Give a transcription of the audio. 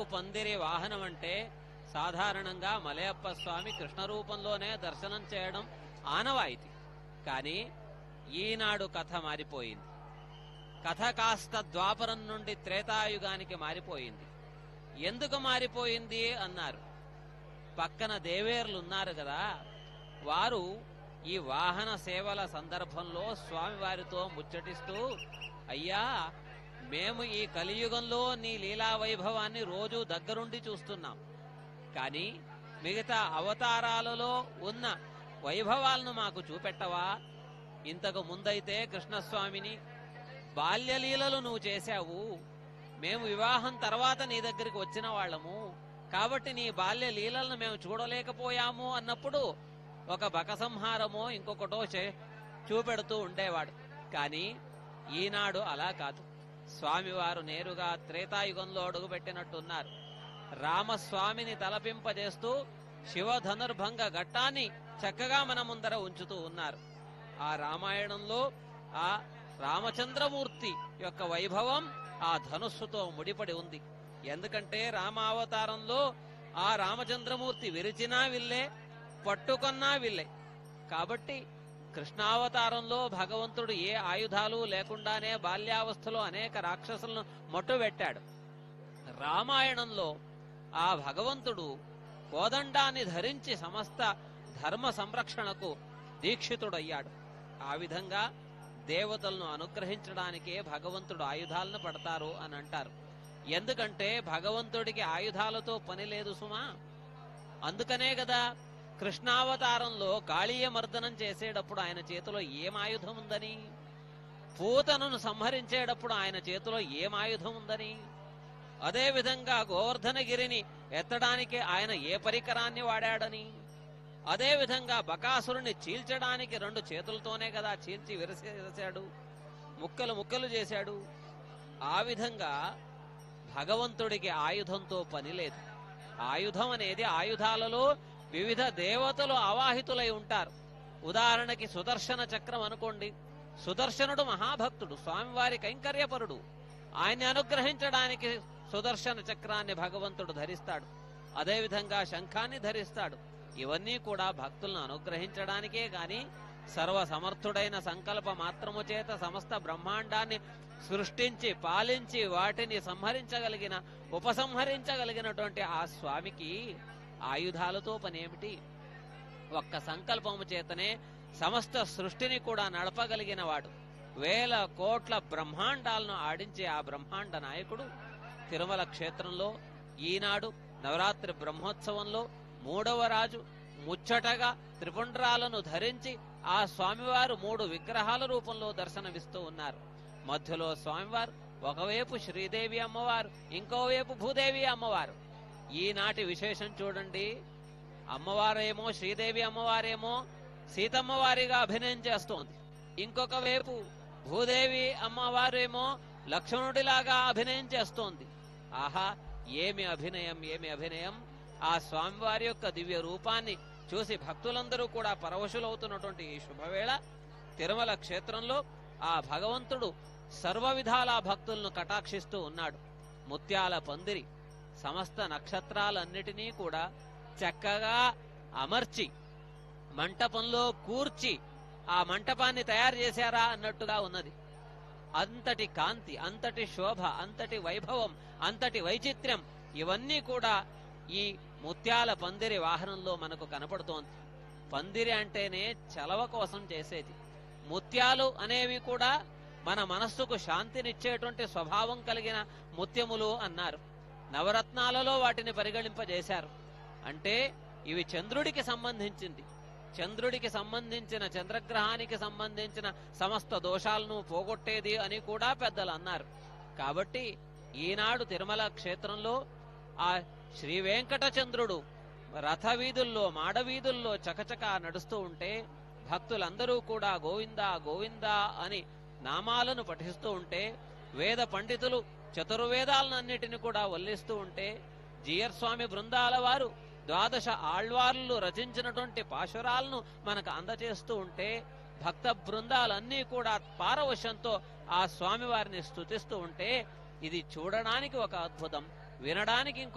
పందిరి వాహనం అంటే సాధారణంగా మలయప్ప స్వామి కృష్ణ రూపంలోనే దర్శనం చేయడం ఆనవాయితీ కానీ ఈనాడు కథ మారిపోయింది కథ కాస్త ద్వాపరం నుండి త్రేతాయుగానికి మారిపోయింది ఎందుకు మారిపోయింది అన్నారు పక్కన దేవేర్లు ఉన్నారు కదా వారు ఈ వాహన సేవల సందర్భంలో స్వామివారితో ముచ్చటిస్తూ అయ్యా మేము ఈ కలియుగంలో నీ లీలా వైభవాన్ని రోజు దగ్గరుండి చూస్తున్నాం కానీ మిగతా అవతారాలలో ఉన్న వైభవాలను మాకు చూపెట్టవా ఇంతకు ముందైతే కృష్ణస్వామిని బాల్యలీలలు నువ్వు చేశావు మేము వివాహం తర్వాత నీ దగ్గరికి వచ్చిన వాళ్ళము కాబట్టి నీ బాల్య లీలలను మేము చూడలేకపోయాము అన్నప్పుడు ఒక బకసంహారమో ఇంకొకటో చే- చూపెడుతూ ఉండేవాడు కానీ ఈనాడు అలా కాదు స్వామివారు నేరుగా త్రేతాయుగంలో అడుగుపెట్టినట్టున్నారు రామస్వామిని తలపింపజేస్తూ శివధనుర్భంగ ఘట్టాన్ని చక్కగా మన ముందర ఉంచుతూ ఉన్నారు ఆ రామాయణంలో ఆ రామచంద్రమూర్తి యొక్క వైభవం ఆ ధనుస్సుతో ముడిపడి ఉంది ఎందుకంటే రామావతారంలో ఆ రామచంద్రమూర్తి విరిచినా విల్లే పట్టుకొన్నా విల్లే కాబట్టి కృష్ణావతారంలో భగవంతుడు ఏ ఆయుధాలు లేకుండానే బాల్యావస్థలో అనేక రాక్షసులను మట్టుబెట్టాడు రామాయణంలో ఆ భగవంతుడు కోదండాన్ని ధరించి సమస్త ధర్మ సంరక్షణకు దీక్షితుడయ్యాడు ఆ విధంగా దేవతలను అనుగ్రహించడానికే భగవంతుడు ఆయుధాలను పడతారు అని అంటారు ఎందుకంటే భగవంతుడికి ఆయుధాలతో పని లేదు సుమా అందుకనే కదా కృష్ణావతారంలో కాళీయ మర్దనం చేసేటప్పుడు ఆయన చేతిలో ఏం ఆయుధం ఉందని పూతనను సంహరించేటప్పుడు ఆయన చేతిలో ఏం ఆయుధం ఉందని అదే విధంగా గోవర్ధనగిరిని ఎత్తడానికి ఆయన ఏ పరికరాన్ని వాడాడని అదే విధంగా బకాసురుని చీల్చడానికి రెండు చేతులతోనే కదా చీల్చి విరసేశాడు ముక్కలు ముక్కలు చేశాడు ఆ విధంగా భగవంతుడికి ఆయుధంతో పని లేదు ఆయుధం అనేది ఆయుధాలలో వివిధ దేవతలు అవాహితులై ఉంటారు ఉదాహరణకి సుదర్శన చక్రం అనుకోండి సుదర్శనుడు మహాభక్తుడు స్వామివారి కైంకర్యపరుడు ఆయన్ని అనుగ్రహించడానికి సుదర్శన చక్రాన్ని భగవంతుడు ధరిస్తాడు అదేవిధంగా శంఖాన్ని ధరిస్తాడు ఇవన్నీ కూడా భక్తులను అనుగ్రహించడానికే గాని సర్వ సమర్థుడైన సంకల్ప మాత్రము చేత సమస్త బ్రహ్మాండాన్ని సృష్టించి పాలించి వాటిని సంహరించగలిగిన ఉపసంహరించగలిగినటువంటి ఆ స్వామికి ఆయుధాలతో పనేమిటి ఒక్క సంకల్పము చేతనే సమస్త సృష్టిని కూడా నడపగలిగిన వాడు వేల కోట్ల బ్రహ్మాండాలను ఆడించే ఆ బ్రహ్మాండ నాయకుడు తిరుమల క్షేత్రంలో ఈనాడు నవరాత్రి బ్రహ్మోత్సవంలో మూడవ రాజు ముచ్చటగా త్రిపుండ్రాలను ధరించి ఆ స్వామివారు మూడు విగ్రహాల రూపంలో దర్శనమిస్తూ ఉన్నారు మధ్యలో స్వామివారు ఒకవైపు శ్రీదేవి అమ్మవారు ఇంకోవైపు భూదేవి అమ్మవారు ఈనాటి విశేషం చూడండి అమ్మవారేమో శ్రీదేవి అమ్మవారేమో సీతమ్మవారిగా అభినయం చేస్తోంది ఇంకొక వైపు భూదేవి అమ్మవారేమో లక్ష్మణుడిలాగా అభినయం చేస్తోంది ఆహా ఏమి అభినయం ఏమి అభినయం ఆ స్వామివారి యొక్క దివ్య రూపాన్ని చూసి భక్తులందరూ కూడా పరవశులవుతున్నటువంటి ఈ శుభవేళ తిరుమల క్షేత్రంలో ఆ భగవంతుడు సర్వ విధాల భక్తులను కటాక్షిస్తూ ఉన్నాడు ముత్యాల పందిరి సమస్త నక్షత్రాలన్నిటినీ కూడా చక్కగా అమర్చి మంటపంలో కూర్చి ఆ మంటపాన్ని తయారు చేశారా అన్నట్టుగా ఉన్నది అంతటి కాంతి అంతటి శోభ అంతటి వైభవం అంతటి వైచిత్ర్యం ఇవన్నీ కూడా ఈ ముత్యాల పందిరి వాహనంలో మనకు కనపడుతోంది పందిరి అంటేనే చలవ కోసం చేసేది ముత్యాలు అనేవి కూడా మన మనస్సుకు శాంతినిచ్చేటువంటి స్వభావం కలిగిన ముత్యములు అన్నారు నవరత్నాలలో వాటిని పరిగణింపజేశారు అంటే ఇవి చంద్రుడికి సంబంధించింది చంద్రుడికి సంబంధించిన చంద్రగ్రహానికి సంబంధించిన సమస్త దోషాలను పోగొట్టేది అని కూడా పెద్దలు అన్నారు కాబట్టి ఈనాడు తిరుమల క్షేత్రంలో ఆ శ్రీ వెంకటచంద్రుడు రథ వీధుల్లో మాడవీధుల్లో చకచక నడుస్తూ ఉంటే భక్తులందరూ కూడా గోవిందా గోవిందా అని నామాలను పఠిస్తూ ఉంటే వేద పండితులు చతుర్వేదాలన్నిటిని కూడా వల్లిస్తూ ఉంటే జియర్ స్వామి బృందాల వారు ద్వాదశ ఆళ్వార్లు రచించినటువంటి పాశురాలను మనకు అందజేస్తూ ఉంటే భక్త బృందాలన్నీ కూడా పారవశంతో ఆ స్వామివారిని స్తుతిస్తూ ఉంటే ఇది చూడడానికి ఒక అద్భుతం వినడానికి ఇంకో